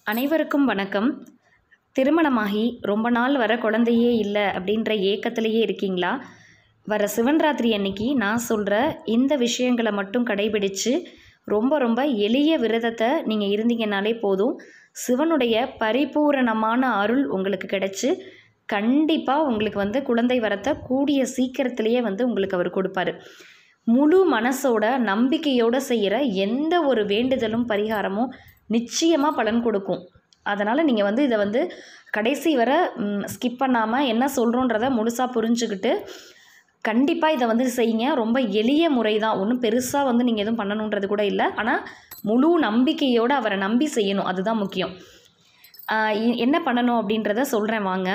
அனைவருக்கும் வணக்கம் திருமணமாகி ரொம்ப நாள் வர குழந்தையே இல்லை அப்படின்ற ஏக்கத்திலேயே இருக்கீங்களா வர சிவன் ராத்திரி அன்னைக்கு நான் சொல்கிற இந்த விஷயங்களை மட்டும் கடைபிடிச்சு ரொம்ப ரொம்ப எளிய விரதத்தை நீங்கள் இருந்தீங்கனாலே போதும் சிவனுடைய பரிபூரணமான அருள் உங்களுக்கு கிடைச்சு கண்டிப்பாக உங்களுக்கு வந்து குழந்தை வரத்தை கூடிய சீக்கிரத்திலேயே வந்து உங்களுக்கு அவர் கொடுப்பாரு முழு மனசோட நம்பிக்கையோடு செய்கிற எந்த ஒரு வேண்டுதலும் பரிகாரமும் நிச்சயமாக பலன் கொடுக்கும் அதனால் நீங்கள் வந்து இதை வந்து கடைசி வரை ஸ்கிப் பண்ணாமல் என்ன சொல்கிறோன்றத முழுசாக புரிஞ்சுக்கிட்டு கண்டிப்பாக இதை வந்து செய்யுங்க ரொம்ப எளிய முறை தான் ஒன்றும் பெருசாக வந்து நீங்கள் எதுவும் பண்ணணுன்றது கூட இல்லை ஆனால் முழு நம்பிக்கையோடு அவரை நம்பி செய்யணும் அதுதான் முக்கியம் ஆஹ் இ- என்ன பண்ணணும் அப்படின்றத சொல்கிறேன் வாங்க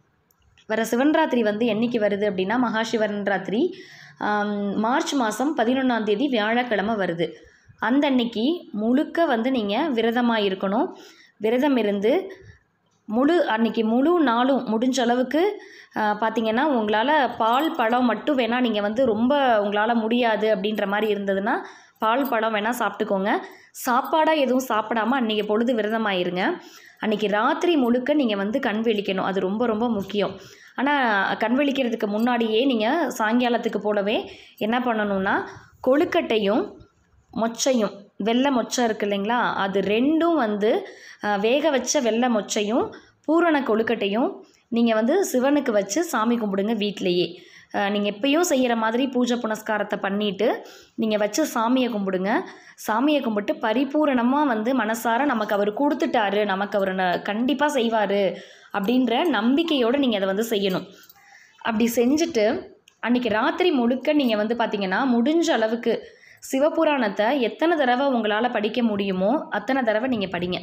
வர சிவன்ராத்திரி வந்து என்னைக்கு வருது அப்படின்னா மகா சிவன்ராத்திரி ஆம், மார்ச் மாதம் பதினொன்றாம் தேதி வியாழக்கிழமை வருது அந்த அன்னைக்கு முழுக்க வந்து நீங்கள் விரதமாக இருக்கணும் விரதம் இருந்து முழு அன்னைக்கு முழு நாளும் முடிஞ்ச அளவுக்கு ஆஹ், பார்த்தீங்கன்னா உங்களால் பால் பழம் மட்டும் வேணால் நீங்கள் வந்து ரொம்ப உங்களால் முடியாது அப்படின்ற மாதிரி இருந்ததுன்னா பால் பழம் வேணால் சாப்பிட்டுக்கோங்க சாப்பாடாக எதுவும் சாப்பிடாம அன்றைக்கி பொழுது விரதமாயிருங்க அன்றைக்கி ராத்திரி முழுக்க நீங்கள் வந்து கண் விழிக்கணும் அது ரொம்ப ரொம்ப முக்கியம் ஆனால் கண் விழிக்கிறதுக்கு முன்னாடியே நீங்கள் சாயங்காலத்துக்கு போலவே என்ன பண்ணணும்னா கொழுக்கட்டையும் மொச்சையும் வெள்ளை மொச்சை இருக்கு இல்லைங்களா அது ரெண்டும் வந்து அஹ், வேக வச்ச வெள்ளை மொச்சையும் பூரண கொழுக்கட்டையும் நீங்கள் வந்து சிவனுக்கு வச்சு சாமி கும்பிடுங்க வீட்டிலையே நீங்கள் எப்பயும் செய்கிற மாதிரி பூஜை புனஸ்காரத்தை பண்ணிவிட்டு நீங்கள் வச்சு சாமியை கும்பிடுங்க சாமியை கும்பிட்டு பரிபூரணமாக வந்து மனசார நமக்கு அவர் கொடுத்துட்டாரு நமக்கு அவர் கண்டிப்பாக செய்வார் அப்படின்ற நம்பிக்கையோடு நீங்கள் அதை வந்து செய்யணும் அப்படி செஞ்சுட்டு அன்றைக்கி ராத்திரி முழுக்க நீங்கள் வந்து பார்த்தீங்கன்னா முடிஞ்ச அளவுக்கு சிவபுராணத்தை எத்தனை தடவை உங்களால் படிக்க முடியுமோ அத்தனை தடவை நீங்கள் படிங்க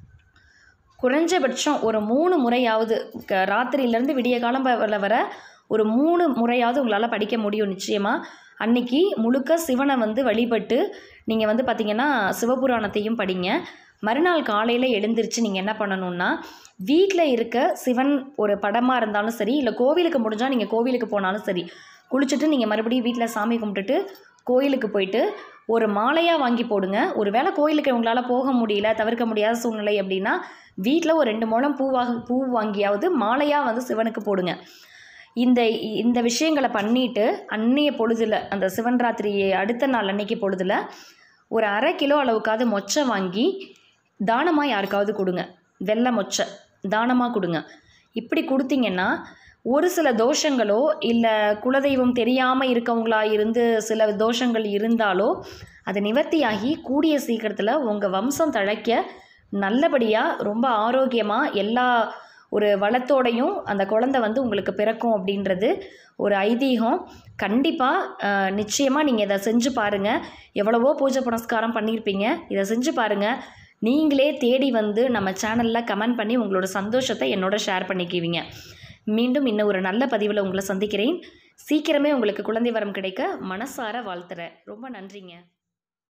குறைஞ்சபட்சம் ஒரு மூணு முறையாவது க- ராத்திரியிலேருந்து விடிய காலம் வர வர ஒரு மூணு முறையாவது உங்களால் படிக்க முடியும் நிச்சயமாக அன்னைக்கு முழுக்க சிவனை வந்து வழிபட்டு நீங்கள் வந்து பார்த்தீங்கன்னா சிவபுராணத்தையும் படிங்க மறுநாள் காலையில் எழுந்திருச்சு நீங்கள் என்ன பண்ணணும்னா வீட்டில் இருக்க சிவன் ஒரு படமாக இருந்தாலும் சரி இல்லை கோவிலுக்கு முடிஞ்சால் நீங்கள் கோவிலுக்கு போனாலும் சரி குளிச்சுட்டு நீங்கள் மறுபடியும் வீட்டில் சாமி கும்பிட்டுட்டு கோயிலுக்கு போயிட்டு ஒரு மாலையாக வாங்கி போடுங்க ஒரு வேளை கோயிலுக்கு உங்களால் போக முடியல தவிர்க்க முடியாத சூழ்நிலை அப்படின்னா வீட்டில் ஒரு ரெண்டு மூலம் பூவாக பூ வாங்கியாவது மாலையாக வந்து சிவனுக்கு போடுங்க இந்த இந்த விஷயங்களை பண்ணிட்டு அன்னைய பொழுதுல அந்த சிவன் ராத்திரி அடுத்த நாள் அன்னைக்கு பொழுதுல ஒரு அரை கிலோ அளவுக்காவது மொச்சை வாங்கி தானமாக யாருக்காவது கொடுங்க வெள்ளை மொச்சை தானமாக கொடுங்க இப்படி கொடுத்தீங்கன்னா ஒரு சில தோஷங்களோ இல்லை குலதெய்வம் தெரியாமல் இருக்கவங்களா இருந்து சில தோஷங்கள் இருந்தாலோ அது நிவர்த்தியாகி கூடிய சீக்கிரத்தில் உங்கள் வம்சம் தழைக்க நல்லபடியாக ரொம்ப ஆரோக்கியமாக எல்லா ஒரு வளத்தோடையும் அந்த குழந்தை வந்து உங்களுக்கு பிறக்கும் அப்படின்றது ஒரு ஐதீகம் கண்டிப்பாக நிச்சயமாக நீங்கள் இதை செஞ்சு பாருங்கள் எவ்வளவோ பூஜை புனஸ்காரம் பண்ணியிருப்பீங்க இதை செஞ்சு பாருங்கள் நீங்களே தேடி வந்து நம்ம சேனலில் கமெண்ட் பண்ணி உங்களோட சந்தோஷத்தை என்னோட ஷேர் பண்ணிக்குவீங்க மீண்டும் இன்னும் ஒரு நல்ல பதிவில் உங்களை சந்திக்கிறேன் சீக்கிரமே உங்களுக்கு குழந்தை வரம் கிடைக்க மனசார வாழ்த்துறேன் ரொம்ப நன்றிங்க